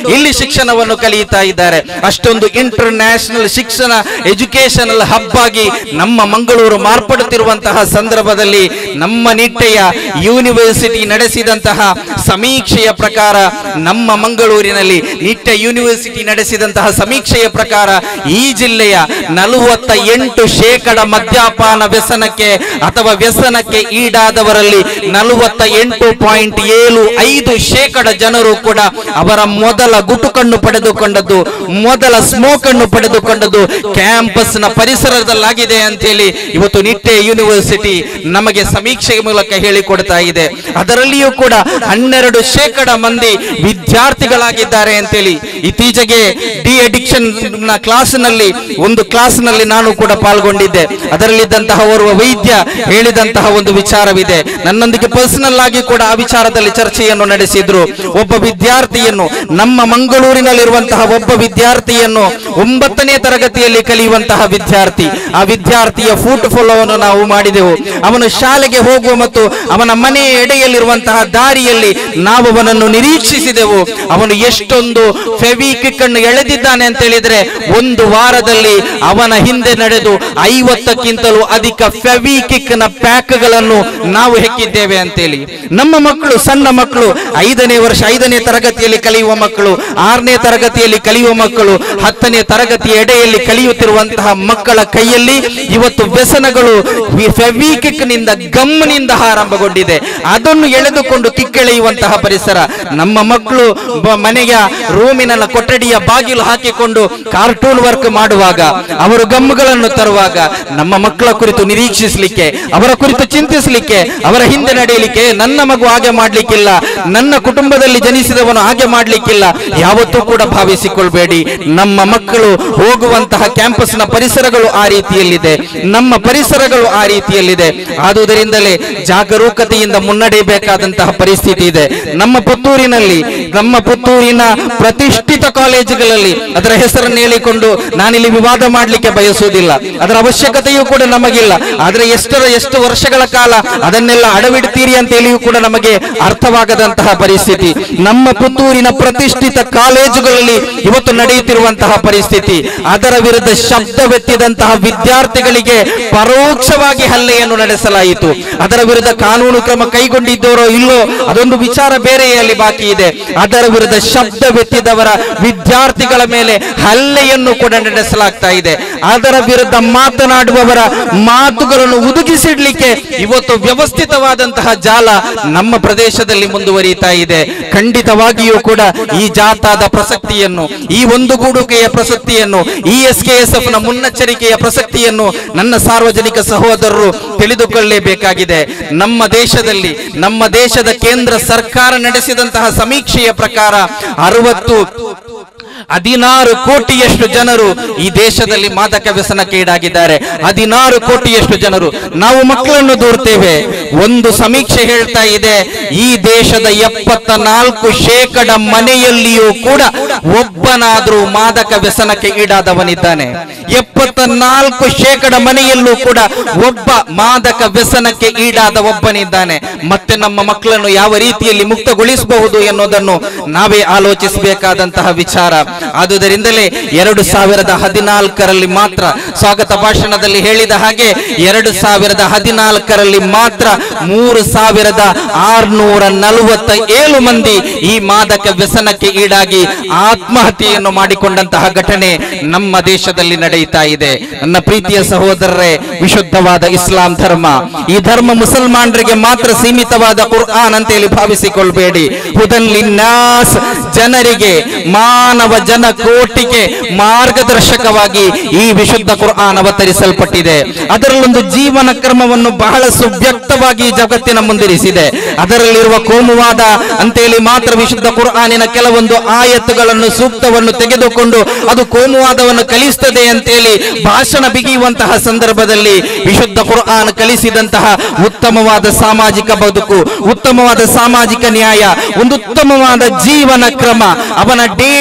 ಶಿಕ್ಷಣವನ್ನು ಕಲಿಯುತ್ತಾ ಇದ್ದಾರೆ ಅಷ್ಟೊಂದು ಇಂಟರ್ ನ್ಯಾಷನಲ್ ಶಿಕ್ಷಣ ಎಜುಕೇಶನಲ್ ಹಬ್ ಆಗಿ ನಮ್ಮ ಮಂಗಳೂರು ಮಾರ್ಪಡುತ್ತಿರುವಂತಹ ಸಂದರ್ಭದಲ್ಲಿ ನಮ್ಮ ನಿಟ್ಟೆಯ ಯೂನಿವರ್ಸಿಟಿ ನಡೆಸಿದಂತಹ ಸಮೀಕ್ಷೆಯ ಪ್ರಕಾರ ನಮ್ಮ ಮಂಗಳೂರಿನಲ್ಲಿ ನಿಟ್ಟೆ ಯೂನಿವರ್ಸಿಟಿ ನಡೆಸಿದಂತಹ ಸಮೀಕ್ಷೆಯ ಪ್ರಕಾರ ಈ ಜಿಲ್ಲೆಯ ನಲವತ್ತ ಎಂಟು ಶೇಕಡ ಮದ್ಯಪಾನ ವ್ಯಸನಕ್ಕೆ ಅಥವಾ ವ್ಯಸನಕ್ಕೆ ಈಡಾದವರಲ್ಲಿ ನಲವತ್ತ ಎಂಟು ಪಾಯಿಂಟ್ ಏಳು ಐದು ಶೇಕಡ ಜನರು ಕೂಡ ಅವರ ಮೊದಲ ಗುಟುಕನ್ನು ಪಡೆದುಕೊಂಡದ್ದು ಮೊದಲ ಸ್ಮೋಕ್ ಅನ್ನು ಪಡೆದುಕೊಂಡದ್ದು ಕ್ಯಾಂಪಸ್ ನ ಪರಿಸರದಲ್ಲಾಗಿದೆ ಅಂತೇಳಿ ಇವತ್ತು ನಿಟ್ಟೆ ಯೂನಿವರ್ಸಿಟಿ ನಮಗೆ ಸಮೀಕ್ಷೆಯ ಮೂಲಕ ಹೇಳಿಕೊಡ್ತಾ ಇದೆ ಅದರಲ್ಲಿಯೂ ಕೂಡ ಹನ್ನೆರಡು ಶೇಕಡ ಮಂದಿ ವಿದ್ಯಾರ್ಥಿಗಳಾಗಿದ್ದಾರೆ ಅಂತೇಳಿ ಇತ್ತೀಚೆಗೆ ಡಿ ಅಡಿಕ್ಷನ್ ನ ಕ್ಲಾಸ್ನಲ್ಲಿ ಒಂದು ಕ್ಲಾಸ್ನಲ್ಲಿ ನಾನು ಕೂಡ ಪಾಲ್ಗೊಂಡಿದ್ದೆ ಅದರಲ್ಲಿದ್ದಂತಹ ಓರ್ವ ವೈದ್ಯ ಹೇಳಿದಂತಹ ಒಂದು ವಿಚಾರವಿದೆ ನನ್ನೊಂದಿಗೆ ಪರ್ಸನಲ್ ಆಗಿ ಕೂಡ ಆ ವಿಚಾರದಲ್ಲಿ ಚರ್ಚೆಯನ್ನು ನಡೆಸಿದ್ರು ಒಬ್ಬ ವಿದ್ಯಾರ್ಥಿಯನ್ನು ನಮ್ಮ ಮಂಗಳೂರಿನಲ್ಲಿರುವಂತಹ ಒಬ್ಬ ವಿದ್ಯಾರ್ಥಿಯನ್ನು ಒಂಬತ್ತನೇ ತರಗತಿಯಲ್ಲಿ ಕಲಿಯುವಂತಹ ವಿದ್ಯಾರ್ಥಿ ಆ ವಿದ್ಯಾರ್ಥಿಯ ಫೂಟ್ ಫಾಲೋವನ್ನು ನಾವು ಮಾಡಿದೆವು ಅವನು ಶಾಲೆಗೆ ಹೋಗುವ ಮತ್ತು ಅವನ ಮನೆಯ ಎಡೆಯಲ್ಲಿರುವಂತಹ ದಾರಿಯಲ್ಲಿ ನಾವು ಅವನನ್ನು ನಿರೀಕ್ಷಿಸಿದೆವು ಅವನು ಎಷ್ಟೊಂದು ಫೆವಿಕ್ವಿಕ್ ಅನ್ನು ಎಳೆದಿದ್ದಾನೆ ಅಂತ ಹೇಳಿದ್ರೆ ಒಂದು ವಾರದಲ್ಲಿ ಅವನ ಹಿಂದೆ ನಡೆದು ಐವತ್ತಕ್ಕಿಂತಲೂ ಅಧಿಕ ಫೆವಿಕ್ವಿಕ್ ನ ಪ್ಯಾಕ್ ಗಳನ್ನು ನಾವು ಹೆಕ್ಕಿದ್ದೇವೆ ಅಂತೇಳಿ ನಮ್ಮ ಮಕ್ಕಳು ಸಣ್ಣ ಮಕ್ಕಳು ಐದನೇ ವರ್ಷ ಐದನೇ ತರಗತಿಯಲ್ಲಿ ಕಲಿಯುವ ಮಕ್ಕಳು ಆರನೇ ತರಗತಿಯಲ್ಲಿ ಕಲಿಯುವ ಮಕ್ಕಳು ಹತ್ತನೇ ತರಗತಿ ಎಡೆಯಲ್ಲಿ ಕಲಿಯುತ್ತಿರುವಂತಹ ಮಕ್ಕಳ ಕೈಯಲ್ಲಿ ಇವತ್ತು ವ್ಯಸನಗಳು ಫೆವಿಕ್ವಿಕ್ ನಿಂದ ಗಮ್ನಿಂದ ಆರಂಭಗೊಂಡಿದೆ ಅದನ್ನು ಎಳೆದುಕೊಂಡು ಕಿಕ್ಕೆಳೆಯುವಂತಹ ಪರಿಸರ ನಮ್ಮ ಮಕ್ಕಳು ಬ- ಮನೆಯ ರೂಮಿನ ಕೊಠಡಿಯ ಬಾಗಿಲು ಹಾಕಿಕೊಂಡು ಕಾರ್ಟೂನ್ ವರ್ಕ್ ಮಾಡುವಾಗ ಅವರು ಗಮ್ಮುಗಳನ್ನು ತರುವಾಗ ನಮ್ಮ ಮಕ್ಕಳ ಕುರಿತು ನಿರೀಕ್ಷಿಸಲಿಕ್ಕೆ ಅವರ ಕುರಿತು ಚಿಂತಿಸಲಿಕ್ಕೆ ಅವರ ಹಿಂದೆ ನಡೆಯಲಿಕ್ಕೆ ನನ್ನ ಮಗು ಹಾಗೆ ಮಾಡ್ಲಿಕ್ಕಿಲ್ಲ ನನ್ನ ಕುಟುಂಬದಲ್ಲಿ ಜನಿಸಿದವನು ಹಾಗೆ ಮಾಡ್ಲಿಕ್ಕಿಲ್ಲ ಯಾವತ್ತೂ ಕೂಡ ಭಾವಿಸಿಕೊಳ್ಬೇಡಿ ನಮ್ಮ ಮಕ್ಕಳು ಹೋಗುವಂತಹ ಕ್ಯಾಂಪಸ್ನ ಪರಿಸರಗಳು ಆ ರೀತಿಯಲ್ಲಿದೆ ನಮ್ಮ ಪರಿಸರಗಳು ಆ ರೀತಿಯಲ್ಲಿದೆ ಆದುದರಿಂದಲೇ ಜಾಗರೂಕತೆಯಿಂದ ಮುನ್ನಡೆಯಬೇಕಾದಂತಹ ಪರಿಸ್ಥಿತಿ ಇದೆ ನಮ್ಮ ಪುತ್ತೂರಿನಲ್ಲಿ ನಮ್ಮ ಪುತ್ತೂರಿನ ಪ್ರತಿಷ್ಠಿತ ಕಾಲೇಜುಗಳಲ್ಲಿ ಅದರ ಹೆಸರನ್ನು ಹೇಳಿಕೊಂಡು ನಾನಿಲ್ಲಿ ವಿವಾದ ಮಾಡಲಿಕ್ಕೆ ಬಯಸುವುದಿಲ್ಲ ಅದರ ಅವಶ್ಯಕತೆಯೂ ಕೂಡ ನಮಗಿಲ್ಲ ಆದ್ರೆ ಎಷ್ಟರ ಎಷ್ಟು ವರ್ಷಗಳ ಕಾಲ ಅದನ್ನೆಲ್ಲ ಅಡವಿಡ್ತೀರಿ ಅಂತ ಹೇಳಿಯೂ ಕೂಡ ನಮಗೆ ಅರ್ಥವಾಗದಂತಹ ಪರಿಸ್ಥಿತಿ ನಮ್ಮ ಪುತ್ತೂರಿನ ಪ್ರತಿಷ್ಠಿತ ಕಾಲೇಜುಗಳಲ್ಲಿ ಇವತ್ತು ನಡೆಯುತ್ತಿರುವಂತಹ ಪರಿಸ್ಥಿತಿ ಅದರ ವಿರುದ್ಧ ಶಬ್ದವೆತ್ತಿದಂತಹ ವಿದ್ಯಾರ್ಥಿಗಳಿಗೆ ಪರೋಕ್ಷವಾಗಿ ಹಲ್ಲೆಯನ್ನು ನಡೆಸಲಾಯಿತು ಅದರ ವಿರುದ್ಧ ಕಾನೂನು ಕ್ರಮ ಕೈಗೊಂಡಿದ್ದವರೋ ಇಲ್ಲೋ ಅದೊಂದು ವಿಚಾರ ಬೇರೆಯಲ್ಲಿ ಬಾಕಿ ಇದೆ ಅದರ ವಿರುದ್ಧ ಶಬ್ದವೆತ್ತಿದವರ ವಿದ್ಯಾರ್ಥಿಗಳ ಮೇಲೆ ಹಲ್ಲೆಯನ್ನು ಕೂಡ ನಡೆಸಲಾಗ್ತಾ ಇದೆ ಅದರ ವಿರುದ್ಧ ಮಾತನಾಡುವವರ ಮಾತುಗಳನ್ನು ಹುದುಗಿಸಿಡ್ಲಿಕ್ಕೆ ಇವತ್ತು ವ್ಯವಸ್ಥಿತವಾದಂತಹ ಜಾಲ ನಮ್ಮ ಪ್ರದೇಶದಲ್ಲಿ ಮುಂದುವರಿಯುತ್ತಾ ಇದೆ ಖಂಡಿತವಾಗಿಯೂ ಕೂಡ ಈ ಜಾಥಾದ ಪ್ರಸಕ್ತಿಯನ್ನು ಈ ಒಂದುಗೂಡುವಿಕೆಯ ಪ್ರಸಕ್ತಿಯನ್ನು ಈ ಎಸ್ ಕೆ ಎಸ್ ಎಫ್ ನ ಮುನ್ನೆಚ್ಚರಿಕೆಯ ಪ್ರಸಕ್ತಿಯನ್ನು ನನ್ನ ಸಾರ್ವಜನಿಕ ಸಹೋದರರು ತಿಳಿದುಕೊಳ್ಳಲೇಬೇಕಾಗಿದೆ ನಮ್ಮ ದೇಶದಲ್ಲಿ ನಮ್ಮ ದೇಶದ ಕೇಂದ್ರ ಸರ್ಕಾರ ನಡೆಸಿದಂತಹ ಸಮೀಕ್ಷೆಯ ಪ್ರಕಾರ ಅರವತ್ತು ಹದಿನಾರು ಕೋಟಿಯಷ್ಟು ಜನರು ಈ ದೇಶದಲ್ಲಿ ಮಾದಕ ವ್ಯಸನಕ್ಕೆ ಈಡಾಗಿದ್ದಾರೆ ಹದಿನಾರು ಕೋಟಿಯಷ್ಟು ಜನರು ನಾವು ಮಕ್ಕಳನ್ನು ದೂರ್ತೇವೆ ಒಂದು ಸಮೀಕ್ಷೆ ಹೇಳ್ತಾ ಇದೆ ಈ ದೇಶದ ಎಪ್ಪತ್ತ ನಾಲ್ಕು ಶೇಕಡ ಮನೆಯಲ್ಲಿಯೂ ಕೂಡ ಒಬ್ಬನಾದ್ರೂ ಮಾದಕ ವ್ಯಸನಕ್ಕೆ ಈಡಾದವನಿದ್ದಾನೆ ಎಪ್ಪತ್ತ ನಾಲ್ಕು ಶೇಕಡ ಮನೆಯಲ್ಲೂ ಕೂಡ ಒಬ್ಬ ಮಾದಕ ವ್ಯಸನಕ್ಕೆ ಈಡಾದ ಒಬ್ಬನಿದ್ದಾನೆ ಮತ್ತೆ ನಮ್ಮ ಮಕ್ಕಳನ್ನು ಯಾವ ರೀತಿಯಲ್ಲಿ ಮುಕ್ತಗೊಳಿಸಬಹುದು ಎನ್ನುವುದನ್ನು ನಾವೇ ಆಲೋಚಿಸಬೇಕಾದಂತಹ ವಿಚಾರ ಆದುದರಿಂದಲೇ ಎರಡು ಸಾವಿರದ ಹದಿನಾಲ್ಕರಲ್ಲಿ ಮಾತ್ರ ಸ್ವಾಗತ ಭಾಷಣದಲ್ಲಿ ಹೇಳಿದ ಹಾಗೆ ಎರಡು ಸಾವಿರದ ಹದಿನಾಲ್ಕರಲ್ಲಿ ಮಾತ್ರ ಮೂರು ಸಾವಿರದ ಆರ್ನೂರ ನಲವತ್ತ ಏಳು ಮಂದಿ ಈ ಮಾದಕ ವ್ಯಸನಕ್ಕೆ ಈಡಾಗಿ ಆತ್ಮಹತ್ಯೆಯನ್ನು ಮಾಡಿಕೊಂಡಂತಹ ಘಟನೆ ನಮ್ಮ ದೇಶದಲ್ಲಿ ನಡೆಯುತ್ತಾ ಇದೆ ನನ್ನ ಪ್ರೀತಿಯ ಸಹೋದರರೇ ವಿಶುದ್ಧವಾದ ಇಸ್ಲಾಂ ಧರ್ಮ ಈ ಧರ್ಮ ಮುಸಲ್ಮಾನರಿಗೆ ಮಾತ್ರ ಸೀಮಿತವಾದ ಕುರ್ಆನ್ ಅಂತೇಳಿ ಭಾವಿಸಿಕೊಳ್ಬೇಡಿ ಹುದನ್ ಲಿನ್ನಾಸ್ ಜನರಿಗೆ ಮಾನವ ಜನ ಕೋಟಿಗೆ ಮಾರ್ಗದರ್ಶಕವಾಗಿ ಈ ವಿಶುದ್ಧ ಕುರ್ಆನ್ ಅವತರಿಸಲ್ಪಟ್ಟಿದೆ ಅದರಲ್ಲೊಂದು ಜೀವನ ಕ್ರಮವನ್ನು ಬಹಳ ಸುವ್ಯಕ್ತವಾಗಿ ಜಗತ್ತಿನ ಮುಂದಿರಿಸಿದೆ ಅದರಲ್ಲಿರುವ ಕೋಮುವಾದ ಅಂತೇಳಿ ಮಾತ್ರ ವಿಶುದ್ಧ ಕುರ್ಆನಿನ ಕೆಲವೊಂದು ಆಯತ್ತುಗಳನ್ನು ಸೂಕ್ತವನ್ನು ತೆಗೆದುಕೊಂಡು ಅದು ಕೋಮುವಾದವನ್ನು ಕಲಿಸ್ತದೆ ಅಂತೇಳಿ ಭಾಷಣ ಬಿಗಿಯುವಂತಹ ಸಂದರ್ಭದಲ್ಲಿ ವಿಶುದ್ಧ ಕುರ್ಆನ್ ಕಲಿಸಿದಂತಹ ಉತ್ತಮವಾದ ಸಾಮಾಜಿಕ ಬದುಕು ಉತ್ತಮವಾದ ಸಾಮಾಜಿಕ ನ್ಯಾಯ ಒಂದು ಉತ್ತಮವಾದ ಜೀವನ ಕ್ರಮ ಅವನ ಡೇ ಟು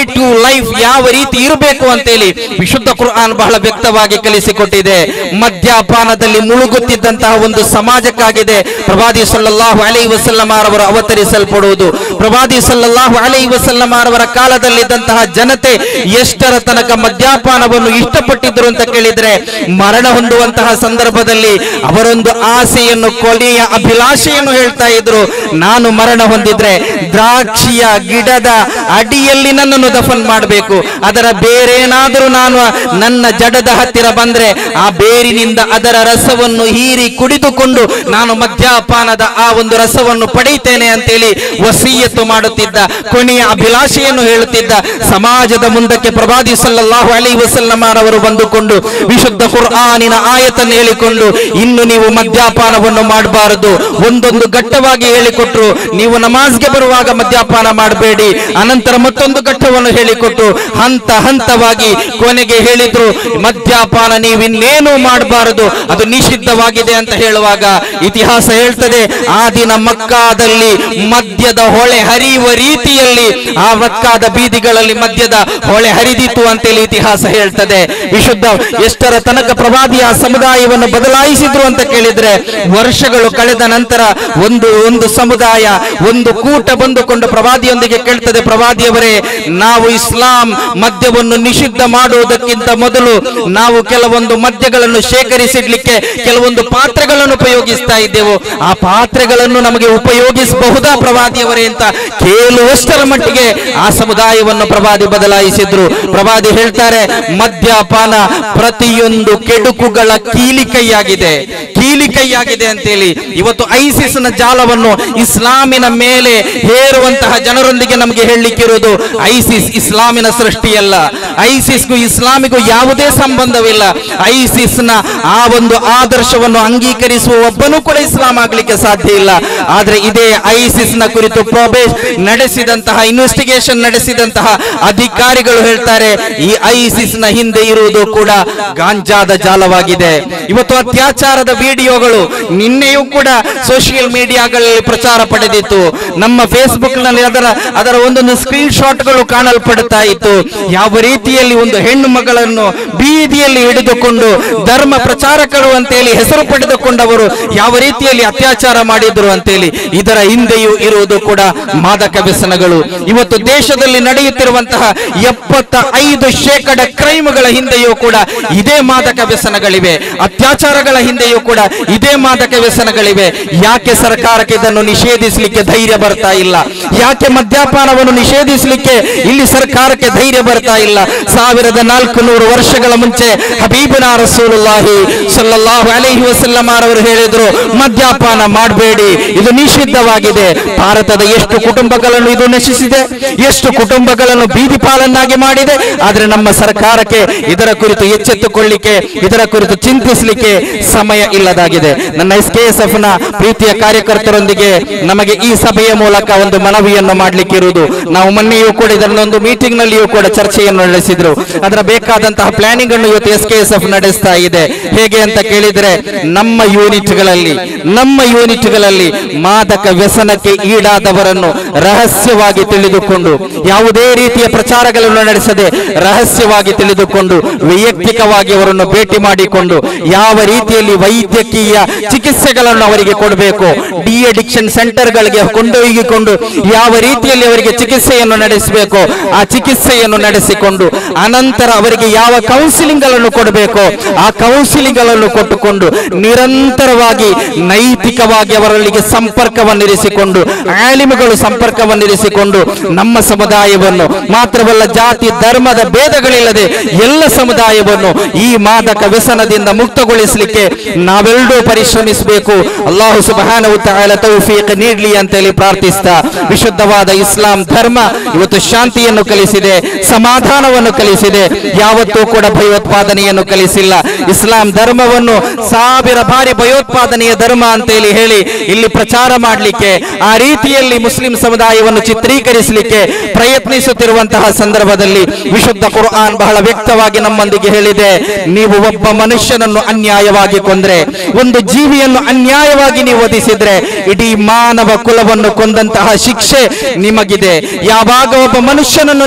ಲೈಫ್ ಯಾವ ರೀತಿ ಇರಬೇಕು ಅಂತೇಳಿ ವಿಶುದ್ಧ ಕುರ್ಆನ್ ಬಹಳ ವ್ಯಕ್ತವಾಗಿ ಕಲಿಸಿಕೊಟ್ಟಿದೆ ಮದ್ಯಪಾನದಲ್ಲಿ ಮುಳುಗುತ್ತಿದ್ದಂತಹ ಒಂದು ಸಮಾಜಕ್ಕಾಗಿದೆ ಪ್ರವಾದಿ ಸಲ್ಲಲ್ಲಾಹು ಅಲೈ ವಸಲ್ಲಮಾರವರು ಅವತರಿಸಲ್ಪಡುವುದು ಪ್ರವಾದಿ ಸಲ್ಲಲ್ಲಾಹು ಅಲೈ ವಸಲ್ಲಮಾರವರ ಕಾಲದಲ್ಲಿದ್ದಂತಹ ಜನತೆ ಎಷ್ಟರ ತನಕ ಮದ್ಯಪಾನವನ್ನು ಇಷ್ಟಪಟ್ಟಿದ್ರು ಅಂತ ಕೇಳಿದ್ರೆ ಮರಣ ಹೊಂದುವಂತಹ ಸಂದರ್ಭದಲ್ಲಿ ಅವರೊಂದು ಆಸೆಯನ್ನು ಕೊನೆಯ ಅಭಿಲಾಷೆಯನ್ನು ಹೇಳ್ತಾ ಇದ್ರು ನಾನು ಮರಣ ಹೊಂದಿದ್ರೆ ದ್ರಾಕ್ಷಿಯ ಗಿಡದ ಅಡಿಯಲ್ಲಿ ನನ್ನನ್ನು ದಫನ್ ಮಾಡಬೇಕು ಅದರ ಬೇರೇನಾದರೂ ನಾನು ನನ್ನ ಜಡದ ಹತ್ತಿರ ಬಂದ್ರೆ ಆ ಬೇರಿನಿಂದ ಅದರ ರಸವನ್ನು ಹೀರಿ ಕುಡಿದುಕೊಂಡು ನಾನು ಮದ್ಯಪಾನದ ಆ ಒಂದು ರಸವನ್ನು ಪಡೆಯುತ್ತೇನೆ ಅಂತೇಳಿ ವಸೀಯತ್ತು ಮಾಡುತ್ತಿದ್ದ ಕೊನೆಯ ಅಭಿಲಾಷೆಯನ್ನು ಹೇಳುತ್ತಿದ್ದ ಸಮಾಜದ ಮುಂದಕ್ಕೆ ಪ್ರವಾದಿ ಸಲ್ಲಲ್ಲಾಹು ಅಲೈ ವಸಲ್ಲಮಾರವರು ಬಂದುಕೊಂಡು ವಿಶುದ್ಧ ಕುರ್ಆನಿನ ಆಯತನ್ನು ಹೇಳಿಕೊಂಡು ಇನ್ನು ನೀವು ಮದ್ಯಪಾನವನ್ನು ಮಾಡಬಾರದು ಒಂದೊಂದು ಘಟ್ಟವಾಗಿ ಹೇಳಿಕೊಟ್ರು ನೀವು ನಮಾಜ್ಗೆ ಬರುವಾಗ ಮದ್ಯಪಾನ ಮಾಡಬೇಡಿ ಅನಂತರ ಮತ್ತೊಂದು ಘಟ್ಟವನ್ನು ಹೇಳಿಕೊಟ್ಟು ಹಂತ ಹಂತವಾಗಿ ಕೊನೆಗೆ ಹೇಳಿದ್ರು ಮದ್ಯಪಾನ ನೀವಿನ್ನೇನು ಮಾಡಬಾರದು ಅದು ನಿಷಿದ್ಧವಾಗಿದೆ ಅಂತ ಹೇಳುವಾಗ ಇತಿಹಾಸ ಹೇಳ್ತದೆ ಆ ದಿನ ಮಕ್ಕಾದಲ್ಲಿ ಮದ್ಯದ ಹೊಳೆ ಹರಿಯುವ ರೀತಿಯಲ್ಲಿ ಆ ಮಕ್ಕಾದ ಬೀದಿಗಳಲ್ಲಿ ಮದ್ಯದ ಹೊಳೆ ಹರಿದಿತ್ತು ಅಂತೇಳಿ ಇತಿಹಾಸ ಹೇಳ್ತದೆ ವಿಶುದ್ಧ ಎಷ್ಟರ ತನಕ ಪ್ರವಾದಿ ಆ ಸಮುದಾಯವನ್ನು ಬದಲಾಯಿಸಿದ್ರು ಅಂತ ಕೇಳಿದ್ರೆ ವರ್ಷಗಳು ಕಳೆದ ನಂತರ ಒಂದು ಒಂದು ಸಮುದಾಯ ಒಂದು ಕೂಟ ಬಂದುಕೊಂಡು ಪ್ರವಾದಿಯೊಂದಿಗೆ ಕೇಳ್ತದೆ ಪ್ರವಾದಿಯವರೇ ನಾವು ಇಸ್ಲಾಂ ಮದ್ಯವನ್ನು ನಿಷಿದ್ಧ ಮಾಡುವುದಕ್ಕಿಂತ ಮೊದಲು ನಾವು ಕೆಲವೊಂದು ಮದ್ಯಗಳನ್ನು ಶೇಖರಿಸಿಡ್ಲಿಕ್ಕೆ ಕೆಲವೊಂದು ಪಾತ್ರೆಗಳನ್ನು ಉಪಯೋಗಿಸ್ತಾ ಇದ್ದೆವು ಆ ಪಾತ್ರೆಗಳನ್ನು ನಮಗೆ ಉಪಯೋಗಿಸಬಹುದಾ ಪ್ರವಾದಿಯವರೇ ಅಂತ ಕೇಳುವಷ್ಟರ ಮಟ್ಟಿಗೆ ಆ ಸಮುದಾಯವನ್ನು ಪ್ರವಾದಿ ಬದಲಾಯಿಸಿದ್ರು ಪ್ರವಾದಿ ಹೇಳ್ತಾರೆ ಮದ್ಯಪಾನ ಪ್ರತಿಯೊಂದು ಕೆಡುಕುಗಳ ಕೀಲಿಕೈಯಾಗಿದೆ ಕೀಲಿಕೈಯಾಗಿದೆ ಅಂತೇಳಿ ಇವತ್ತು ಐಸಿಸ್ ನ ಜಾಲವನ್ನು ಇಸ್ಲಾಮಿನ ಮೇಲೆ ಹೇರುವಂತಹ ಜನರೊಂದಿಗೆ ನಮಗೆ ಹೇಳಲಿಕ್ಕಿರುವುದು ಐಸಿಸ್ ಇಸ್ಲಾಮಿನ ಸೃಷ್ಟಿಯಲ್ಲ ಐಸಿಸ್ಗೂ ಇಸ್ಲಾಮಿಗೂ ಯಾವುದೇ ಸಂಬಂಧವಿಲ್ಲ ಐಸಿಸ್ ನ ಆ ಒಂದು ಆದರ್ಶವನ್ನು ಅಂಗೀಕರಿಸುವ ಒಬ್ಬನೂ ಕೂಡ ಇಸ್ಲಾಂ ಆಗ್ಲಿಕ್ಕೆ ಸಾಧ್ಯ ಇಲ್ಲ ಆದ್ರೆ ಇದೇ ಐಸಿಸ್ ನ ಕುರಿತು ಪ್ರೊಬೇಶ್ ನಡೆಸಿದಂತಹ ಇನ್ವೆಸ್ಟಿಗೇಷನ್ ನಡೆಸಿದಂತಹ ಅಧಿಕಾರಿಗಳು ಹೇಳ್ತಾರೆ ಈ ಐಸಿಸ್ ನ ಹಿಂದೆ ಇರುವುದು ಕೂಡ ಗಾಂಜಾದ ಜಾಲವಾಗಿದೆ ಇವತ್ತು ಅತ್ಯಾಚಾರದ ವಿಡಿಯೋಗಳು ನಿನ್ನೆಯೂ ಕೂಡ ಸೋಷಿಯಲ್ ಮೀಡಿಯಾಗಳಲ್ಲಿ ಪ್ರಚಾರ ಪಡೆದಿತ್ತು ನಮ್ಮ ಫೇಸ್ಬುಕ್ ನಲ್ಲಿ ಅದರ ಅದರ ಒಂದೊಂದು ಸ್ಕ್ರೀನ್ ಶಾಟ್ಗಳು ಕಾಣಲ್ಪಡುತ್ತಾ ಇತ್ತು ಯಾವ ರೀತಿಯಲ್ಲಿ ಒಂದು ಹೆಣ್ಣು ಮಗಳನ್ನು ಬೀದಿಯಲ್ಲಿ ಹಿಡಿದುಕೊಂಡು ಧರ್ಮ ಪ್ರಚಾರಕರು ಅಂತೇಳಿ ಹೆಸರು ಪಡೆದುಕೊಂಡವರು ಯಾವ ರೀತಿಯಲ್ಲಿ ಅತ್ಯಾಚಾರ ಮಾಡಿದ್ರು ಅಂತೇಳಿ ಇದರ ಹಿಂದೆಯೂ ಇರುವುದು ಕೂಡ ಮಾದಕ ವ್ಯಸನಗಳು ಇವತ್ತು ದೇಶದಲ್ಲಿ ನಡೆಯುತ್ತಿರುವಂತಹ ಎಪ್ಪತ್ತ ಐದು ಶೇಕಡ ಕ್ರೈಮ್ಗಳ ಹಿಂದೆಯೂ ಕೂಡ ಇದೇ ಮಾದಕ ವ್ಯಸನಗಳಿವೆ ಅತ್ಯಾಚಾರಗಳ ಹಿಂದೆಯೂ ಕೂಡ ಇದೇ ಮಾದಕ ವ್ಯಸನಗಳಿವೆ ಯಾಕೆ ಸರ್ಕಾರಕ್ಕೆ ಇದನ್ನು ನಿಷೇಧಿಸಲಿಕ್ಕೆ ಧೈರ್ಯ ಬರ್ತಾ ಇಲ್ಲ ಯಾಕೆ ಮದ್ಯಪಾನವನ್ನು ನಿಷೇಧಿಸಲಿಕ್ಕೆ ಇಲ್ಲಿ ಸರ್ಕಾರಕ್ಕೆ ಧೈರ್ಯ ಬರ್ತಾ ಇಲ್ಲ ಸಾವಿರದ ನಾಲ್ಕು ನೂರು ವರ್ಷಗಳ ಮುಂಚೆ ಹಬೀಬನ ರಸೂಲುಲ್ಲಾಹಿ ಸಲ್ಲಲ್ಲಾಹು ಅಲೈಹಿ ವಸಲ್ಲಂ ಅವರು ಹೇಳಿದ್ರು ಮದ್ಯಪಾನ ಮಾಡಬೇಡಿ ಇದು ನಿಷಿದ್ಧವಾಗಿದೆ ಭಾರತದ ಎಷ್ಟು ಕುಟುಂಬಗಳನ್ನು ಇದು ನಶಿಸಿದೆ ಎಷ್ಟು ಕುಟುಂಬಗಳನ್ನು ಬೀದಿ ಪಾಲನ್ನಾಗಿ ಮಾಡಿದೆ ಆದ್ರೆ ನಮ್ಮ ಸರ್ಕಾರಕ್ಕೆ ಇದರ ಕುರಿತು ಎಚ್ಚೆತ್ತುಕೊಳ್ಳಿಕ್ಕೆ ಇದರ ಕುರಿತು ಚಿಂತಿಸಲಿಕ್ಕೆ ಸಮಯ ಇಲ್ಲದಾಗಿದೆ ನನ್ನ ಎಸ್ ಕೆ ಎಸ್ ಎಫ್ ನ ಪ್ರೀತಿಯ ಕಾರ್ಯಕರ್ತರೊಂದಿಗೆ ನಮಗೆ ಈ ಸಭೆಯ ಮೂಲಕ ಒಂದು ಮನವಿಯನ್ನು ಮಾಡ್ಲಿಕ್ಕೆ ಇರುವುದು ನಾವು ಮೊನ್ನೆಯೂ ಕೂಡ ಇದನ್ನೊಂದು ಮೀಟಿಂಗ್ ನಲ್ಲಿಯೂ ಕೂಡ ಚರ್ಚೆಯನ್ನು ನಡೆಸಿದ್ರು ಅದರ ಬೇಕಾದಂತಹ ಪ್ಲಾನಿಂಗ್ ಅನ್ನು ಇವತ್ತು ಎಸ್ ಕೆ ಎಸ್ ಎಫ್ ನಡೆಸ್ತಾ ಇದೆ ಹೇಗೆ ಅಂತ ಕೇಳಿದ್ರೆ ನಮ್ಮ ಯೂನಿಟ್ಗಳಲ್ಲಿ ನಮ್ಮ ಯೂನಿಟ್ಗಳಲ್ಲಿ ಮಾದಕ ವ್ಯಸನಕ್ಕೆ ಈಡಾದವರನ್ನು ರಹಸ್ಯವಾಗಿ ತಿಳಿದುಕೊಂಡು ಯಾವುದೇ ರೀತಿಯ ಪ್ರಚಾರಗಳನ್ನು ನಡೆಸದೆ ರಹಸ್ಯವಾಗಿ ತಿಳಿದುಕೊಂಡು ವೈಯಕ್ತಿಕವಾಗಿ ಅವರನ್ನು ಭೇಟಿ ಮಾಡಿಕೊಂಡು ಯಾವ ರೀತಿಯಲ್ಲಿ ವೈದ್ಯಕೀಯ ಚಿಕಿತ್ಸೆಗಳನ್ನು ಅವರಿಗೆ ಕೊಡಬೇಕು ಡಿ ಅಡಿಕ್ಷನ್ ಸೆಂಟರ್ಗಳಿಗೆ ಕೊಂಡೊಯ್ಯಿಕೊಂಡು ಯಾವ ರೀತಿಯಲ್ಲಿ ಅವರಿಗೆ ಚಿಕಿತ್ಸೆಯನ್ನು ನಡೆಸಬೇಕು ಆ ಚಿಕಿತ್ಸೆಯನ್ನು ನಡೆಸಿಕೊಂಡು ಅನಂತರ ಅವರಿಗೆ ಯಾವ ಕೌನ್ಸಿಲಿಂಗ್ ಗಳನ್ನು ಕೊಡಬೇಕು ಆ ಕೌನ್ಸಿಲಿಂಗ್ ಗಳನ್ನು ಕೊಟ್ಟುಕೊಂಡು ನಿರಂತರವಾಗಿ ನೈತಿಕವಾಗಿ ಅವರಲ್ಲಿಗೆ ಸಂಪರ್ಕವನ್ನಿರಿಸಿಕೊಂಡು ಆಲಿಮುಗಳು ಸಂಪರ್ಕವನ್ನಿರಿಸಿಕೊಂಡು ನಮ್ಮ ಸಮುದಾಯವನ್ನು ಮಾತ್ರವಲ್ಲ ಜಾತಿ ಧರ್ಮದ ಭೇದಗಳಿಲ್ಲದೆ ಎಲ್ಲ ಸಮುದಾಯವನ್ನು ಈ ಮಾದಕ ವ್ಯಸನದಿಂದ ಮುಕ್ತಗೊಳಿಸಲಿಕ್ಕೆ ನಾವೆಲ್ಲರೂ ಪರಿಶ್ರಮಿಸಬೇಕು ಅಲ್ಲಾಹು ಸುಬಹಾನಹು ತಆಲ ತೌಫೀಕ್ ನೀಡಲಿ ಅಂತೇಳಿ ಪ್ರಾರ್ಥಿಸ್ತಾ ವಿಶುದ್ಧವಾದ ಇಸ್ಲಾಂ ಧರ್ಮ ಇವತ್ತು ಶಾಂತಿಯನ್ನು ಕಲಿಸಿದೆ ಸಮಾಧಾನವನ್ನು ಕಲಿಸಿದೆ ಯಾವತ್ತೂ ಕೂಡ ಭಯೋತ್ಪಾದನೆಯನ್ನು ಕಲಿಸಿಲ್ಲ ಇಸ್ಲಾಂ ಧರ್ಮವನ್ನು ಸಾವಿರ ಬಾರಿ ಭಯೋತ್ಪಾದನೆಯ ಧರ್ಮ ಅಂತೇಳಿ ಹೇಳಿ ಇಲ್ಲಿ ಪ್ರಚಾರ ಮಾಡಲಿಕ್ಕೆ ಆ ರೀತಿಯಲ್ಲಿ ಮುಸ್ಲಿಂ ಸಮುದಾಯವನ್ನು ಚಿತ್ರೀಕರಿಸಲಿಕ್ಕೆ ಪ್ರಯತ್ನಿಸುತ್ತಿರುವಂತಹ ಸಂದರ್ಭದಲ್ಲಿ ವಿಶುದ್ಧ ಕುರ್ಆನ್ ಬಹಳ ವ್ಯಕ್ತವಾಗಿ ನಮ್ಮೊಂದಿಗೆ ಹೇಳಿದೆ ನೀವು ಒಬ್ಬ ಮನುಷ್ಯನನ್ನು ಅನ್ಯಾಯವಾಗಿ ಕೊಂದ್ರೆ ಒಂದು ಜೀವಿಯನ್ನು ಅನ್ಯಾಯವಾಗಿ ನೀವು ವಧಿಸಿದ್ರೆ ಇಡೀ ಮಾನವ ಕುಲವನ್ನು ಕೊಂದಂತಹ ಶಿಕ್ಷೆ ನಿಮಗಿದೆ ಯಾವಾಗ ಒಬ್ಬ ಮನುಷ್ಯನನ್ನು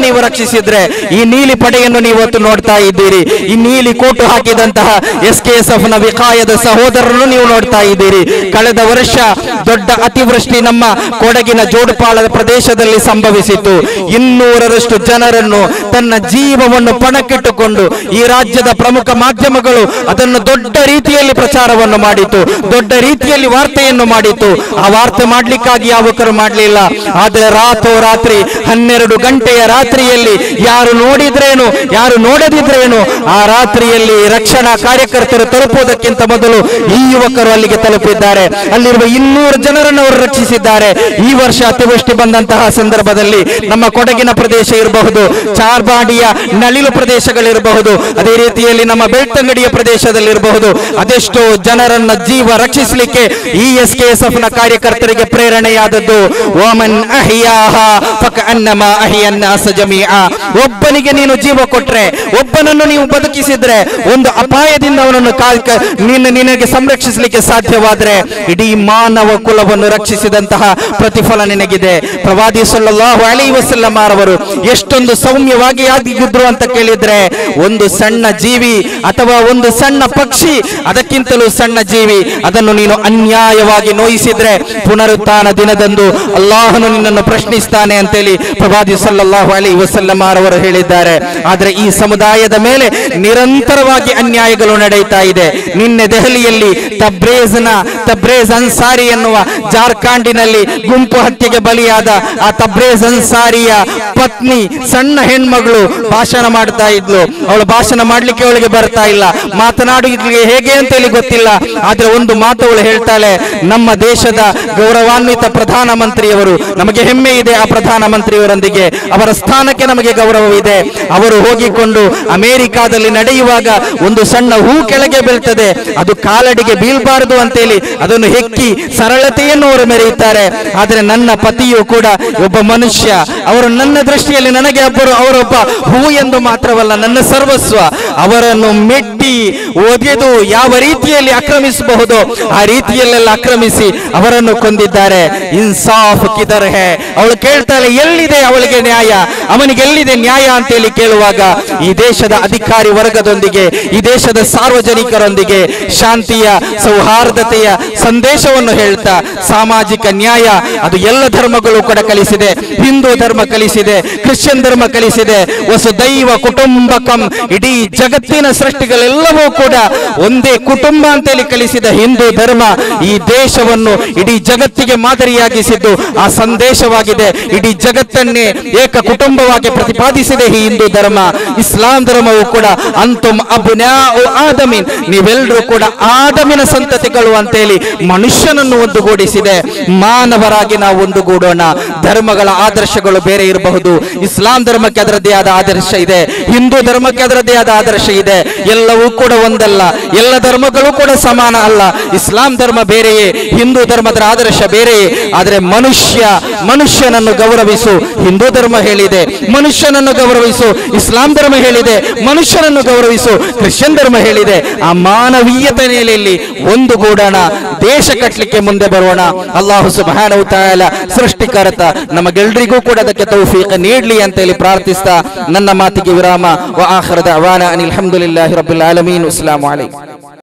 ನೀವು ರಕ್ಷಿಸಿದ್ರೆ ಈ ನೀಲಿ ಪಡೆಯನ್ನು ನೀವು ಇವತ್ತು ನೋಡ್ತಾ ಇದ್ದೀರಿ ಈ ನೀಲಿ ಕೋಟು ಹಾಕಿದಂತಹ ಎಸ್ ಕೆ ಎಸ್ ಎಫ್ ನ ವಿಕಾಯದ ಸಹೋದರರನ್ನು ನೀವು ನೋಡ್ತಾ ಇದ್ದೀರಿ ಕಳೆದ ವರ್ಷ ದೊಡ್ಡ ಅತಿವೃಷ್ಟಿ ನಮ್ಮ ಕೊಡಗಿನ ಜೋಡುಪಾಳದ ಪ್ರದೇಶದಲ್ಲಿ ಸಂಭವಿಸಿತು ಇನ್ನೂರರಷ್ಟು ಜನರನ್ನು ತನ್ನ ಜೀವವನ್ನು ಪಣಕ್ಕಿಟ್ಟುಕೊಂಡು ಈ ರಾಜ್ಯದ ಪ್ರಮುಖ ಮಾಧ್ಯಮಗಳು ಅದನ್ನು ದೊಡ್ಡ ರೀತಿಯಲ್ಲಿ ಪ್ರಚಾರವನ್ನು ಮಾಡಿತು ದೊಡ್ಡ ರೀತಿಯಲ್ಲಿ ವಾರ್ತೆಯನ್ನು ಮಾಡಿತು ಆ ವಾರ್ತೆ ಮಾಡ್ಲಿಕ್ಕಾಗಿ ಯಾವಕರು ಮಾಡಲಿಲ್ಲ ಆದರೆ ರಾತ್ರೋರಾತ್ರಿ ಹನ್ನೆರಡು ಗಂಟೆಯ ರಾತ್ರಿಯಲ್ಲಿ ಯಾರು ನೋಡಿದ್ರೇನು ಯಾರು ನೋಡದಿದ್ರೇನು ಆ ರಾತ್ರಿಯಲ್ಲಿ ರಕ್ಷಣಾ ಕಾರ್ಯಕರ್ತರು ತಲುಪುವುದಕ್ಕಿಂತ ಮೊದಲು ಈ ಯುವಕರು ಅಲ್ಲಿಗೆ ತಲುಪಿದ್ದಾರೆ ಅಲ್ಲಿರುವ ಇನ್ನೂರು ಜನರನ್ನು ಅವರು ರಕ್ಷಿಸಿದ್ದಾರೆ ಈ ವರ್ಷ ಅತಿವೃಷ್ಟಿ ಬಂದಂತಹ ಸಂದರ್ಭದಲ್ಲಿ ನಮ್ಮ ಕೊಡಗಿನ ಪ್ರದೇಶ ಇರಬಹುದು ಚಾರ್ಬಾಡಿಯ ನಳಿಲು ಪ್ರದೇಶಗಳಿರಬಹುದು ಅದೇ ರೀತಿಯಲ್ಲಿ ನಮ್ಮ ಬೆಳ್ತಂಗಡಿಯ ಪ್ರದೇಶದಲ್ಲಿರಬಹುದು ಅದೆಷ್ಟೋ ಜನರನ್ನ ಜೀವ ರಕ್ಷಿಸಲಿಕ್ಕೆ ಈ ಎಸ್ ಕೆ ಎಸ್ ಎಫ್ ನ ಕಾರ್ಯಕರ್ತರಿಗೆ ಪ್ರೇರಣೆಯಾದದ್ದು ಓಮನ್ ಅಹಿಯಾಹ ಫಕಅನ್ನಮ ಅಹಿಯನ್ನಾಸ ಜಮೀಆ ಒಬ್ಬನಿಗೆ ನೀನು ಜೀವ ಕೊಟ್ರೆ ಒಬ್ಬನನ್ನು ನೀವು ಬದುಕಿಸಿದ್ರೆ ಒಂದು ಅಪಾಯದಿಂದ ಅವನನ್ನು ಕಾ- ಕ- ನಿನ್ನ ನಿನಗೆ ಸಂರಕ್ಷಿಸಲಿಕ್ಕೆ ಸಾಧ್ಯವಾದ್ರೆ ಇಡೀ ಮಾನವ ಕುಲವನ್ನು ರಕ್ಷಿಸಿದಂತಹ ಪ್ರತಿಫಲ ನಿನಗಿದೆ ಪ್ರವಾದಿ ಸಲ್ಲಲ್ಲಾಹು ಅಲೈಹಿ ವಸಲ್ಲಂ ರವರು ಎಷ್ಟೊಂದು ಸೌಮ್ಯವಾಗಿ ಆಗಿದ್ರು ಅಂತ ಕೇಳಿದ್ರೆ ಒಂದು ಸಣ್ಣ ಜೀವಿ ಅಥವಾ ಒಂದು ಸಣ್ಣ ಪಕ್ಷಿ ಅದಕ್ಕಿಂತಲೂ ಸಣ್ಣ ಜೀವಿ ಅದನ್ನು ನೀನು ಅನ್ಯಾಯವಾಗಿ ನೋಯಿಸಿದ್ರೆ ಪುನರುತ್ಥಾನ ದಿನದಂದು ಅಲ್ಲಾಹನು ನಿನ್ನನ್ನು ಪ್ರಶ್ನಿಸ್ತಾನೆ ಅಂತೇಳಿ ಪ್ರವಾದಿ ಸಲ್ಲಲ್ಲಾಹು ಅಲೈಹಿ ವಸಲ್ಲಂ ರವರು ಹೇಳಿದ್ದಾರೆ ಆದ್ರೆ ಈ ಸಮುದಾಯದ ಮೇಲೆ ನಿರಂತರವಾಗಿ ಅನ್ಯಾಯಗಳು ನಡೆಯುತ್ತಾ ಇದೆ ನಿನ್ನೆ ದೆಹಲಿಯಲ್ಲಿ ತಬ್ರೇಜ್ನ ತಬ್ರೇಜ್ ಅನ್ಸಾರಿ ಎನ್ನುವ ಜಾರ್ಖಂಡಿನಲ್ಲಿ ಗುಂಪು ಹತ್ಯೆಗೆ ಬಲಿಯಾದ ಆ ತಬ್ರೇಜ್ ಅನ್ಸಾರಿಯ ಪತ್ನಿ ಸಣ್ಣ ಹೆಣ್ಮಗಳು ಭಾಷಣ ಮಾಡ್ತಾ ಇದ್ಲು ಅವಳು ಭಾಷಣ ಮಾಡ್ಲಿಕ್ಕೆ ಅವಳಿಗೆ ಬರ್ತಾ ಇಲ್ಲ ಮಾತನಾಡುವುದಕ್ಕೆ ಹೇಗೆ ಅಂತೇಳಿ ಗೊತ್ತಿಲ್ಲ ಆದ್ರೆ ಒಂದು ಮಾತು ಅವಳು ಹೇಳ್ತಾಳೆ ನಮ್ಮ ದೇಶದ ಗೌರವಾನ್ವಿತ ಪ್ರಧಾನಮಂತ್ರಿಯವರು ನಮಗೆ ಹೆಮ್ಮೆ ಇದೆ ಆ ಪ್ರಧಾನಮಂತ್ರಿಯವರೊಂದಿಗೆ ಅವರ ಸ್ಥಾನಕ್ಕೆ ನಮಗೆ ಗೌರವವಿದೆ ಅವರು ಹೋಗಿಕೊಂಡು ಅಮೆರಿಕಾದಲ್ಲಿ ನಡೆಯುವಾಗ ಒಂದು ಸಣ್ಣ ಹೂ ಕೆಳಗೆ ಬೀಳ್ತದೆ ಅದು ಕಾಲಡಿಗೆ ಬೀಳ್ಬಾರದು ಅಂತೇಳಿ ಅದನ್ನು ಹೆಕ್ಕಿ ಸರಳತೆಯನ್ನು ಅವರು ಮೆರೆಯುತ್ತಾರೆ ಆದರೆ ನನ್ನ ಪತಿಯು ಕೂಡ ಒಬ್ಬ ಮನುಷ್ಯ ಅವರು ನನ್ನ ದೃಷ್ಟಿಯಲ್ಲಿ ನನಗೆ ಒಬ್ಬರು ಅವರೊಬ್ಬ ಹೂ ಎಂದು ಮಾತ್ರವಲ್ಲ ನನ್ನ ಸರ್ವಸ್ವ ಅವರನ್ನು ಮೆಟ್ಟಿ ಒಗೆದು ಯಾವ ರೀತಿಯಲ್ಲಿ ಆಕ್ರಮಿಸಬಹುದು ಆ ರೀತಿಯಲ್ಲೆಲ್ಲ ಆಕ್ರಮಿಸಿ ಅವರನ್ನು ಕೊಂದಿದ್ದಾರೆ ಇನ್ಸಾಫ್ ಕಿದರ್ ಹೇ ಅವಳು ಕೇಳ್ತಾಳೆ ಎಲ್ಲಿದೆ ಅವಳಿಗೆ ನ್ಯಾಯ ಅವನಿಗೆ ಎಲ್ಲಿದೆ ನ್ಯಾಯ ಅಂತೇಳಿ ಕೇಳುವಾಗ ಈ ದೇಶದ ಅಧಿಕಾರಿ ವರ್ಗದೊಂದಿಗೆ ಈ ದೇಶದ ಸಾರ್ವಜನಿಕರೊಂದಿಗೆ ಶಾಂತಿಯ ಸೌಹಾರ್ದತೆಯ ಸಂದೇಶವನ್ನು ಹೇಳ್ತಾ ಸಾಮಾಜಿಕ ನ್ಯಾಯ ಅದು ಎಲ್ಲ ಧರ್ಮಗಳು ಕೂಡ ಕಲಿಸಿದೆ ಹಿಂದೂ ಧರ್ಮ ಕಲಿಸಿದೆ ಕ್ರಿಶ್ಚಿಯನ್ ಧರ್ಮ ಕಲಿಸಿದೆ ವಸುದೈವ ಕುಟುಂಬಕಂ ಇಡೀ ಜಗತ್ತಿನ ಸೃಷ್ಟಿಗಳೆಲ್ಲವೂ ಕೂಡ ಒಂದೇ ಕುಟುಂಬ ಅಂತೇಳಿ ಕಲಿಸಿದ ಹಿಂದೂ ಧರ್ಮ ಈ ದೇಶವನ್ನು ಇಡೀ ಜಗತ್ತಿಗೆ ಮಾದರಿಯಾಗಿಸಿದ್ದು ಆ ಸಂದೇಶವಾಗಿದೆ ಇಡೀ ಜಗತ್ತನ್ನೇ ಏಕ ಕುಟುಂಬವಾಗಿ ಪ್ರತಿಪಾದಿಸಿದೆ ಈ ಹಿಂದೂ ಧರ್ಮ ಇಸ್ಲಾಂ ಧರ್ಮವು ಕೂಡ ಅಂತುಮ್ ಅಬ್ನಾಉ ಆದಮಿನ್ ನೀವೆಲ್ಲರೂ ಕೂಡ ಆದಮಿನ ಸಂತತಿಗಳು ಅಂತೇಳಿ ಮನುಷ್ಯನನ್ನು ಒಂದುಗೂಡಿಸಿದೆ ಮಾನವರಾಗಿ ನಾವು ಒಂದುಗೂಡೋಣ ಧರ್ಮಗಳ ಆದರ್ಶಗಳು ಬೇರೆ ಇರಬಹುದು ಇಸ್ಲಾಂ ಧರ್ಮಕ್ಕೆ ಅದರದ್ದೇ ಆದ ಆದರ್ಶ ಇದೆ ಹಿಂದೂ ಧರ್ಮಕ್ಕೆ ಅದರದ್ದೇ ಆದ ಆದರ್ಶ ಇದೆ ಎಲ್ಲವೂ ಕೂಡ ಒಂದಲ್ಲ ಎಲ್ಲ ಧರ್ಮಗಳು ಕೂಡ ಸಮಾನ ಅಲ್ಲ ಇಸ್ಲಾಂ ಧರ್ಮ ಬೇರೆಯೇ ಹಿಂದೂ ಧರ್ಮದ ಆದರ್ಶ ಬೇರೆಯೇ ಆದರೆ ಮನುಷ್ಯ ಮನುಷ್ಯನನ್ನು ಗೌರವಿಸು ಹಿಂದೂ ಧರ್ಮ ಹೇಳಿದೆ ಮನುಷ್ಯನನ್ನು ಗೌರವಿಸು ಇಸ್ಲಾಂ ಧರ್ಮ ಹೇಳಿದೆ ಮನುಷ್ಯನನ್ನು ಗೌರವಿಸು ಕ್ರಿಶ್ಚಿಯನ್ ಧರ್ಮ ಹೇಳಿದೆ ಆ ಮಾನವೀಯತೆ ನೆಲೆಯಲ್ಲಿ ಒಂದುಗೂಡೋಣ ದೇಶ ಕಟ್ಟಲಿಕ್ಕೆ ಮುಂದೆ ಬರೋಣ ಅಲ್ಲಾಹು ಸುಬ್ಹಾನಹು ತಾಲ ಸೃಷ್ಟಿಕರ್ತ ನಮಗೆಲ್ಲರಿಗೂ ಕೂಡ ಅದಕ್ಕೆ ತೌಫೀಕ ನೀಡಲಿ ಅಂತ ಹೇಳಿ ಪ್ರಾರ್ಥಿಸ್ತಾ ನನ್ನ ಮಾತಿಗೆ ವಿರಾಮ ವ ಆಖರದ ಅವಾನ ಅನಿಲ್ ಹಮ್ದುಲಿಲ್ಲಾಹಿ ರಬ್ಬಿಲ್ ಆಲಮೀನ್ ಅಸ್ಸಲಾಮು ಅಲೈಕುಂ